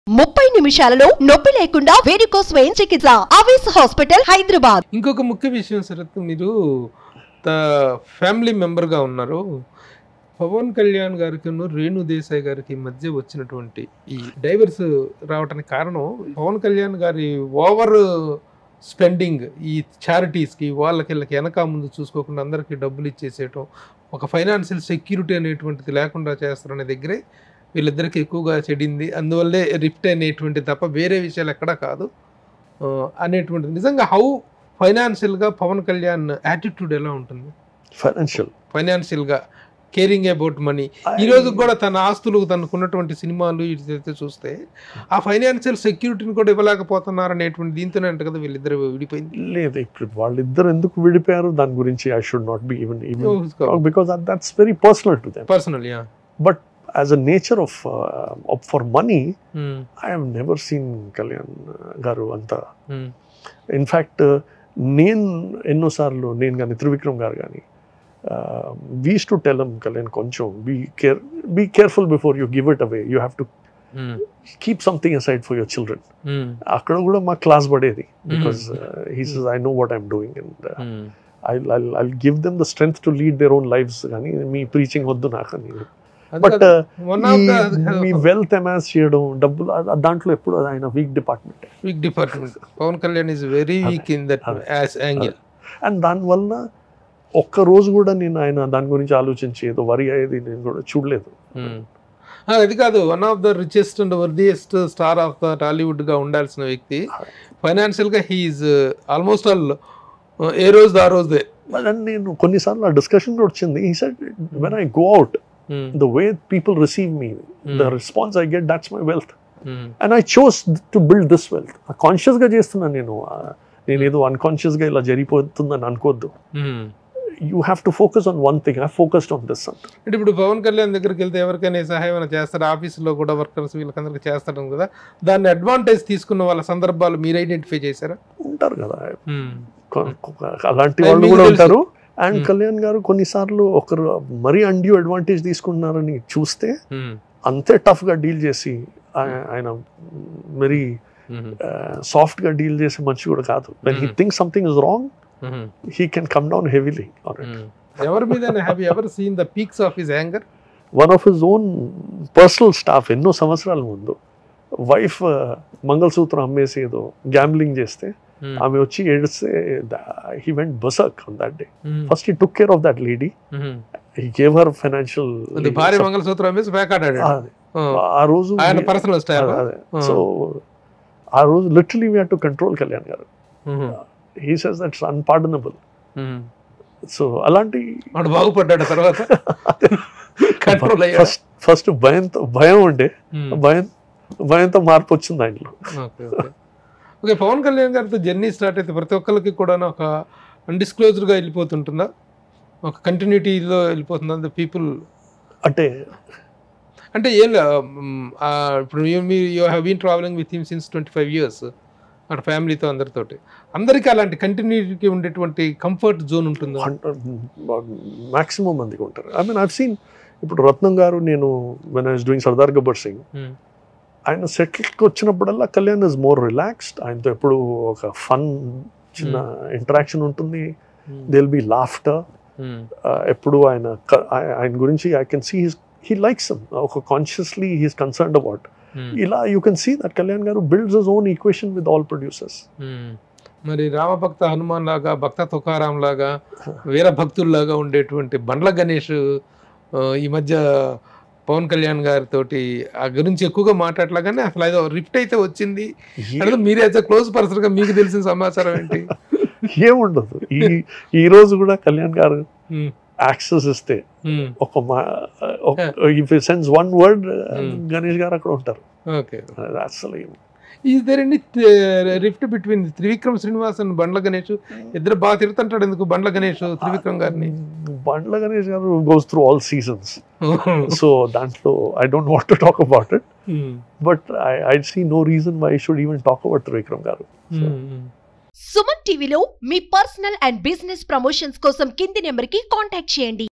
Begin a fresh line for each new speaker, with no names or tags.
ముప్పై నిమిషాలలో నొప్పి లేకుండా వేడికోస్ స్వయం చికిత్స ఆవేశ హాస్పిటల్ హైదరాబాద్
ఇంకొక ముఖ్య విషయం శరత్ మీరు త ఫ్యామిలీ మెంబర్గా ఉన్నారు పవన్ కళ్యాణ్ గారికి రేణు దేశాయ్ గారికి మధ్య వచ్చినటువంటి ఈ డైవర్స్ రావడానికి కారణం పవన్ కళ్యాణ్ గారి ఓవర్ స్పెండింగ్ ఈ చారిటీస్కి వాళ్ళకి వీళ్ళకి వెనక ముందు చూసుకోకుండా అందరికీ డబ్బులు ఇచ్చేసేయటం ఒక ఫైనాన్షియల్ సెక్యూరిటీ అనేటువంటిది లేకుండా చేస్తారనే దగ్గరే వీళ్ళిద్దరికి ఎక్కువగా చెడింది అందువల్లే రిఫ్ట్ అనేటువంటి తప్ప వేరే విషయాలు ఎక్కడా కాదు ఆ, అనేటువంటిది నిజంగా హౌ ఫైనాన్షియల్గా పవన్ కళ్యాణ్ యాటిట్యూడ్ ఎలా ఉంటుంది
ఫైనాన్షియల్
ఫైనాన్షియల్గా కేరింగ్ అబౌట్ మనీ ఈ రోజు కూడా తన ఆస్తులు తనకున్నటువంటి సినిమాలు ఇదైతే చూస్తే ఆ ఫైనాన్షియల్ సెక్యూరిటీని కూడా ఇవ్వలేకపోతున్నారు అనేటువంటి దీంతోనే అంట కదా వీళ్ళిద్దరు విడిపోయింది
లేదు ఇప్పుడు వాళ్ళిద్దరు ఎందుకు విడిపోయారు దాని గురించి I should not be even even because that's very personal to them
personal yeah
but as a nature of for money I have never seen Kalyan garu అంత ఇన్ఫ్యాక్ట్ నేను ఎన్నోసార్లు నేను కానీ త్రివిక్రమ్ గారు కానీ వీస్ టు టెలం కళ్యాణ్ కొంచెం be care be careful before you give it away you have to keep something aside for your children అక్కడ కూడా మా క్లాస్ పడేది because he says I know what I'm doing and I I give them the strength to lead their own lives కానీ మీ preaching వద్దు నాకు అని but
one of
me wealth amass చేయడం డబ్బులు ఆ- దాంట్లో ఎప్పుడు అది ఆయన weak department
weak department Pawan Kalyan is very weak in that
అదే.
యాజ్ యాంగిల్
అండ్ దానివల్ల ఒక్క రోజు కూడా నేను ఆయన దాని గురించి ఆలోచించి ఏదో వరి అయ్యేది నేను కూడా చూడలేదు
అది కాదు one of the richest and worthiest star of the Tollywood గా ఉండాల్సిన వ్యక్తి ఫైనాన్షియల్ గా హీఈస్ ఆల్మోస్ట్ ఆల్ ఏ రోజు ఆ రోజే
బట్ అండ్ నేను కొన్నిసార్లు ఆ డిస్కషన్ కూడా వచ్చింది ఈ said when I go out the way people receive me the response I get that's my wealth and I chose to build this wealth కాన్షియస్గా చేస్తున్నాను నేను ఆ, నేను ఏదో అన్కాన్షియస్గా ఇలా జరిగిపోతుందని అనుకోవద్దు you have to focus on one thing I focused on this అంత
అంటే ఇప్పుడు పవన్ కళ్యాణ్ దగ్గరికి వెళ్తే ఎవరికైనా ఈ సహాయం ఏమైనా చేస్తారు ఆఫీసులో కూడా వర్కర్స్ వీళ్ళకందరికి చేస్తాడు కదా దాన్ని అడ్వాంటేజ్ తీసుకున్న వాళ్ళ సందర్భాలు మీరు ఐడెంటిఫై చేశారా
ఉంటారు కదా కొ- కొ- అలాంటి వాళ్ళు
మీకు
కూడా
తెలుసు.
ఉంటారు అండ్
Hmm.
కళ్యాణ్ గారు కొన్నిసార్లు ఒకరు మరీ అండ్యూ అడ్వాంటేజ్ తీసుకుంటున్నారని చూస్తే అంతే టఫ్ గా డీల్ చేసి ఆయ- ఆయన మరీ సాఫ్ట్ గా డీల్ చేసే మనిషి కూడా కాదు when he
Hmm.
Think something is wrong he can come down heavily
ఎవరి మీద have ever seen the peaks of his anger
one of his own personal staff ఎన్నో సంవత్సరాల ముందు వైఫ్ మంగళసూత్రం అమ్మేసి ఏదో గ్యాంబ్లింగ్ చేస్తే ఆమె వచ్చి ఏడిస్తే he went berserk on that day first he took care of that lady he gave her financial
అది భార్య మంగళసూత్రం వేసి వేకాడాడు
ఆ రోజు
ఆయన పర్సనల్ స్టాఫ్
అదే సో ఆ రోజు literally we to control Kalyan garu he says that's unpardonable so అలాంటి
వాడు బాగుపడ్డాడు తర్వాత కంట్రోల్ అయ్యాడు
ఫస్ట్ ఫస్ట్ భయంతో భయం ఉండే భయం భయంతో మార్పు వచ్చింది ఆయనలో
okay okay okay Pavan Kalyan గారితో జర్నీ స్టార్ట్ అయితే ప్రతి ఒక్కరికి కూడా ఒక అన్డిస్క్లోజ్డ్గా వెళ్ళిపోతుంటుందా ఒక కంటిన్యూటీలో వెళ్ళిపోతుందా ద పీపుల్
అంటే
అంటే ఏం లే, మ్, ఆ, ఇప్పుడు you- మీరు you have been travelling with him since twenty five years అక్కడ ఫ్యామిలీతో అందరితోటి అందరికీ అలాంటి కంటిన్యూటీ ఉండేటువంటి కంఫర్ట్ జోన్ ఉంటుందా
మాక్సిమం మందికి ఉంటారు ఐ మీన్ ఐవ్ సీన్ ఇప్పుడు రత్నం గారు నేను when I was doing Sardaar Gabbar Singh
Hmm.
ఆయన సెటిల్కి వచ్చినప్పుడల్లా కళ్యాణ్ ఇస్ మోర్ రిలాక్స్డ్ ఆయనతో ఎప్పుడు ఒక ఫన్ చిన్న ఇంటరాక్షన్ ఉంటుంది దిల్ బి లాఫ్టర్ ఎప్పుడు ఆయన క- ఆయ- ఆయన గురించి I can see his he likes ఒక కాన్షియస్లీ హీస్ కన్సర్న్డ్ అబౌట్ ఇలా you can see that Kalyan garu builds his own equation with all producers
మ్మ్. మరి రామభక్త హనుమాన్ లాగా భక్త తుకారాం లాగా వీర భక్తుల్లాగా ఉండేటువంటి బండ్ల గణేష్ ఆ, ఈ మధ్య పవన్ కళ్యాణ్ గారితో ఆ గురించి ఎక్కువగా మాట్లాడలాగానే అసలు ఏదో రిఫ్ట్ అయితే వచ్చింది అంటే మీరే యాజ్ క్లోజ్ పర్సన్ గా మీకు తెలిసిన సమాచారం ఏంటి
ఏముండదు ఈ ఈ రోజు కూడా కళ్యాణ్ గారు
మ్మ్.
యాక్సెస్ ఇస్తే
మ్మ్.
ఒక if sense one word
Hmm.
Ganesh garu అక్కడ ఉంటారు
ఓకే
అసలు ఏం-
is there any rift between Trivikram Srinivas and Bandla Ganesh ఇద్దరు బాగా తిడుతుంటాడు ఎందుకు బండ్ల గణేష్ త్రివిక్రమ్ గారిని
Bandla Ganesh garu goes through all seasons so దాంట్లో I don't want to talk about it
hmm.
But I I see no reason why should even talk about Trivikram garu
hmm.
Suman టీవీలో మీ personal and business promotions కోసం కింది number కి కాంటాక్ట్ చేయండి